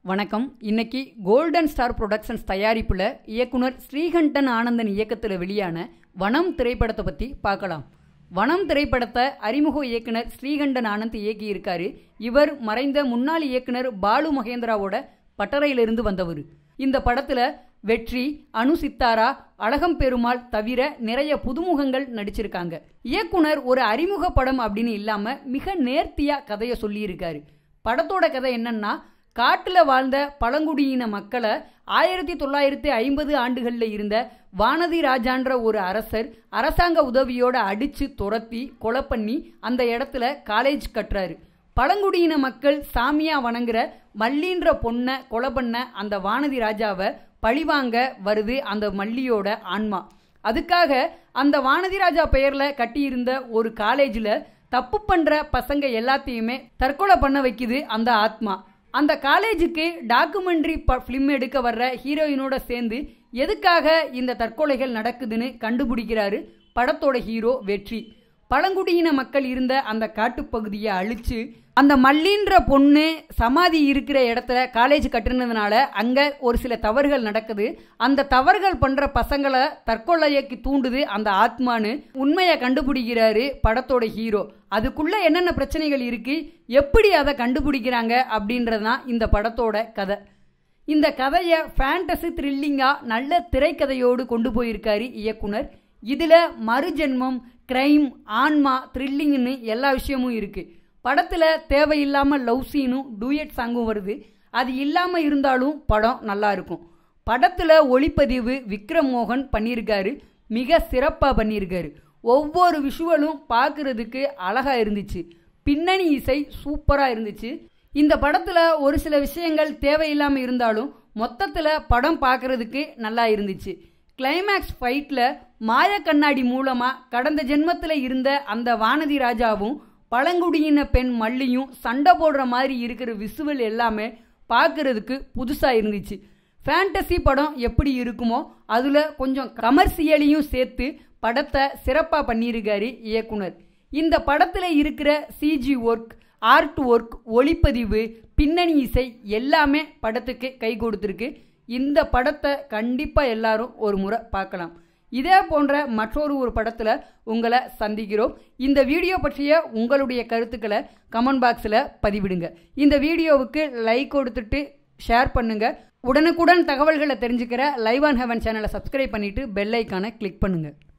வணக்கம் இன்னைக்கு golden star productions தயாரிப்பில் இயக்குனர் ஸ்ரீகண்டன் ஆனந்தன் இயக்கத்தில் வெளியான வனம் திரைப்படத்தை பற்றி பார்க்கலாம் வனம் திரைப்படத்தை அறிமுக இயக்குனர் ஸ்ரீகண்டன் ஆனந்த் இயக்கியிருக்காரு இவர் மறைந்த முன்னாள் இயக்குனர் பாலு மகேந்திராவோட பட்டறையிலிருந்து வந்தவர் இந்த படத்தில் வெற்றி அனு சித்தாரா அழகம் பெருமாள் தவிர நிறைய புதுமுகங்கள் நடிச்சிருக்காங்க இயக்குனர் ஒரு அறிமுக படம் அப்படின்னு இல்லாமல் மிக நேர்த்தியாக கதையை சொல்லியிருக்காரு படத்தோட கதை என்னன்னா காட்டில் வாழ்ந்த பழங்குடியின மக்களை ஆயிரத்தி தொள்ளாயிரத்தி ஐம்பது ஆண்டுகளில் இருந்த வானதி ராஜான்ற ஒரு அரசர் அரசாங்க உதவியோட அடித்து துரத்தி கொலை பண்ணி அந்த இடத்துல காலேஜ் கட்டுறாரு பழங்குடியின மக்கள் சாமியா வணங்குற மல்லின்ற பொண்ணை கொலை பண்ண அந்த வானதி ராஜாவை பழிவாங்க வருது அந்த மல்லியோட ஆன்மா அதுக்காக அந்த வானதி ராஜா பெயரில் கட்டியிருந்த ஒரு காலேஜில் தப்பு பண்ணுற பசங்க எல்லாத்தையுமே தற்கொலை பண்ண வைக்குது அந்த ஆத்மா அந்த காலேஜுக்கு டாக்குமெண்ட்ரி ப ஃபிலிம் எடுக்க வர்ற ஹீரோயினோட சேர்ந்து எதுக்காக இந்த தற்கொலைகள் நடக்குதுன்னு கண்டுபிடிக்கிறாரு படத்தோட ஹீரோ வெற்றி பழங்குடியின மக்கள் இருந்த அந்த காட்டுப்பகுதியை அழிச்சு அந்த மல்லின்ற பொண்ணு சமாதி இருக்கிற இடத்துல காலேஜ் கட்டுனதுனால அங்கே ஒரு சில தவறுகள் நடக்குது அந்த தவறுகள் பண்ணுற பசங்களை தற்கொலைக்கு தூண்டுது அந்த ஆத்மான்னு உண்மையை கண்டுபிடிக்கிறாரு படத்தோட ஹீரோ அதுக்குள்ளே என்னென்ன பிரச்சனைகள் இருக்குது எப்படி அதை கண்டுபிடிக்கிறாங்க அப்படின்றது தான் இந்த படத்தோட கதை இந்த கதையை ஃபேண்டசி த்ரில்லிங்காக நல்ல திரைக்கதையோடு கொண்டு போயிருக்காரு இயக்குனர் இதில் மறுஜென்மம் க்ரைம் ஆன்மா த்ரில்லிங்னு எல்லா விஷயமும் இருக்குது படத்தில் தேவையில்லாமல் லவ் சீனும் டூயட் சாங்கும் வருது அது இல்லாமல் இருந்தாலும் படம் நல்லா இருக்கும் படத்தில் ஒளிப்பதிவு விக்ரம் மோகன் பண்ணியிருக்காரு மிக சிறப்பாக பண்ணியிருக்காரு ஒவ்வொரு விஷுவலும் பார்க்குறதுக்கு அழகாக இருந்துச்சு பின்னணி இசை சூப்பராக இருந்துச்சு இந்த படத்தில் ஒரு சில விஷயங்கள் தேவையில்லாமல் இருந்தாலும் மொத்தத்தில் படம் பார்க்குறதுக்கு நல்லா இருந்துச்சு கிளைமேக்ஸ் ஃபைட்டில் மாய கண்ணாடி மூலமாக கடந்த ஜென்மத்தில் இருந்த அந்த வானதி ராஜாவும் பழங்குடியின பெண் மல்லியும் சண்டை போடுற மாதிரி இருக்கிற விசுவல் எல்லாமே பார்க்குறதுக்கு புதுசாக இருந்துச்சு ஃபேண்டசி படம் எப்படி இருக்குமோ அதில் கொஞ்சம் கமர்சியலையும் சேர்த்து படத்தை சிறப்பாக பண்ணியிருக்காரு இயக்குனர் இந்த படத்தில் இருக்கிற சிஜி ஒர்க் ஆர்ட் ஒர்க் ஒளிப்பதிவு பின்னணி இசை எல்லாமே படத்துக்கு கை கொடுத்துருக்கு இந்த படத்தை கண்டிப்பாக எல்லாரும் ஒரு முறை பார்க்கலாம் இதே போன்ற மற்றொரு ஒரு படத்தில் உங்களை சந்திக்கிறோம் இந்த வீடியோ பற்றிய உங்களுடைய கருத்துக்களை கமெண்ட் பாக்ஸில் பதிவிடுங்க இந்த வீடியோவுக்கு லைக் கொடுத்துட்டு ஷேர் பண்ணுங்கள் உடனுக்குடன் தகவல்களை தெரிஞ்சுக்கிற லைவ் ஆன் ஹெவன் சேனலை சப்ஸ்கிரைப் பண்ணிவிட்டு பெல் ஐக்கானை கிளிக் பண்ணுங்கள்